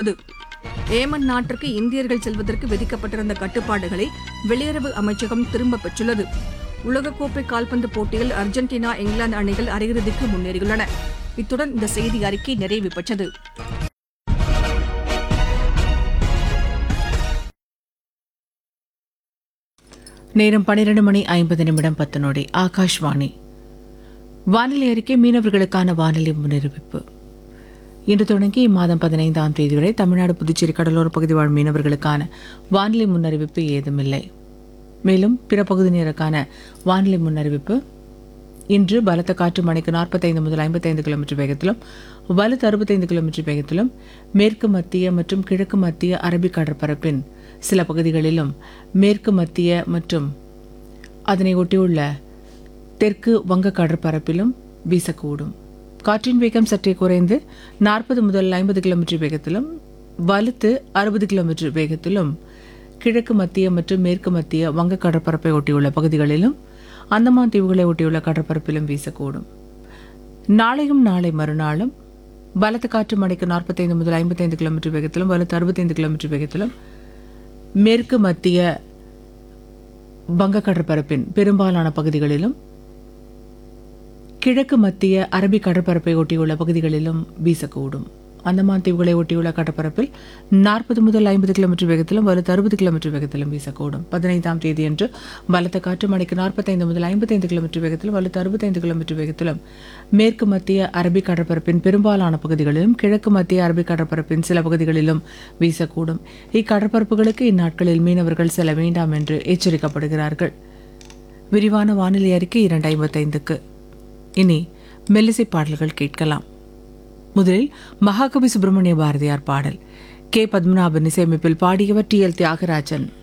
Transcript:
தெரிவித்துள்ளது ஏமன் நாட்டிற்கு இந்தியர்கள் செல்வதற்கு விதிக்கப்பட்டிருந்த கட்டுப்பாடுகளை வெளியுறவு அமைச்சகம் திரும்பப் பெற்றுள்ளது உலகக்கோப்பை கால்பந்து போட்டியில் அர்ஜென்டினா இங்கிலாந்து அணிகள் அரையிறுதிக்கு முன்னேறியுள்ளன இத்துடன் இந்த செய்தி அறிக்கை நிறைவு பெற்றது நேரம் பன்னிரண்டு மணி ஐம்பது நிமிடம் பத்து நொடி ஆகாஷ்வாணி வானிலை அறிக்கை மீனவர்களுக்கான வானிலை முன்னறிவிப்பு இன்று தொடங்கி இம்மாதம் பதினைந்தாம் தேதி வரை தமிழ்நாடு புதுச்சேரி கடலோர பகுதி வாழ் மீனவர்களுக்கான வானிலை முன்னறிவிப்பு ஏதுமில்லை மேலும் பிற பகுதியினருக்கான வானிலை முன்னறிவிப்பு இன்று பலத்த காற்று மணிக்கு நாற்பத்தைந்து முதல் ஐம்பத்தைந்து கிலோமீட்டர் வேகத்திலும் வலுத்து அறுபத்தைந்து கிலோமீட்டர் வேகத்திலும் மேற்கு மத்திய மற்றும் கிழக்கு மத்திய அரபிக் கடற்பரப்பின் சில பகுதிகளிலும் மேற்கு மத்திய மற்றும் அதனை ஒட்டியுள்ள தெற்கு வங்க கடற்பரப்பிலும் வீசக்கூடும் காற்றின் வேகம் சற்றே குறைந்து நாற்பது முதல் ஐம்பது கிலோமீட்டர் வேகத்திலும் வலுத்து அறுபது கிலோமீட்டர் வேகத்திலும் கிழக்கு மத்திய மற்றும் மேற்கு மத்திய வங்க கடற்பரப்பை ஒட்டியுள்ள பகுதிகளிலும் அந்தமான் தீவுகளை ஒட்டியுள்ள கடற்பரப்பிலும் வீசக்கூடும் நாளையும் நாளை மறுநாளும் பலத்த காற்று மணிக்கு நாற்பத்தைந்து முதல் ஐம்பத்தைந்து கிலோமீட்டர் வேகத்திலும் வலுத்து அறுபத்தைந்து கிலோமீட்டர் வேகத்திலும் மேற்கு மத்திய வங்க கடற்பரப்பின் பெரும்பாலான பகுதிகளிலும் கிழக்கு மத்திய அரபிக் கடற்பரப்பை ஒட்டியுள்ள பகுதிகளிலும் வீசக்கூடும் அந்தமான் தீவுகளை ஒட்டியுள்ள கடற்பரப்பில் நாற்பது முதல் ஐம்பது கிலோமீட்டர் வேகத்திலும் வலுத்து அறுபது கிலோமீட்டர் வேகத்திலும் வீசக்கூடும் பதினைந்தாம் தேதியன்று பலத்த காற்று மணிக்கு நாற்பத்தைந்து முதல் ஐம்பத்தைந்து கிலோமீட்டர் வேகத்திலும் வலுத்து அறுபத்தைந்து கிலோமீட்டர் வேகத்திலும் மேற்கு மத்திய அரபிக் கடற்பரப்பின் பெரும்பாலான பகுதிகளிலும் கிழக்கு மத்திய அரபிக் கடற்பரப்பின் சில பகுதிகளிலும் வீசக்கூடும் இக்கடற்பரப்புகளுக்கு இந்நாட்களில் மீனவர்கள் செல்ல வேண்டாம் என்று எச்சரிக்கப்படுகிறார்கள் விரிவான வானிலை அறிக்கை இரண்டு ஐம்பத்தைந்துக்கு இனி மெல்லிசை பாடல்கள் கேட்கலாம் முதலில் மகாகவி சுப்பிரமணிய பாரதியார் பாடல் கே பத்மநாபன் இசையமைப்பில் பாடியவர் டி எல் தியாகராஜன்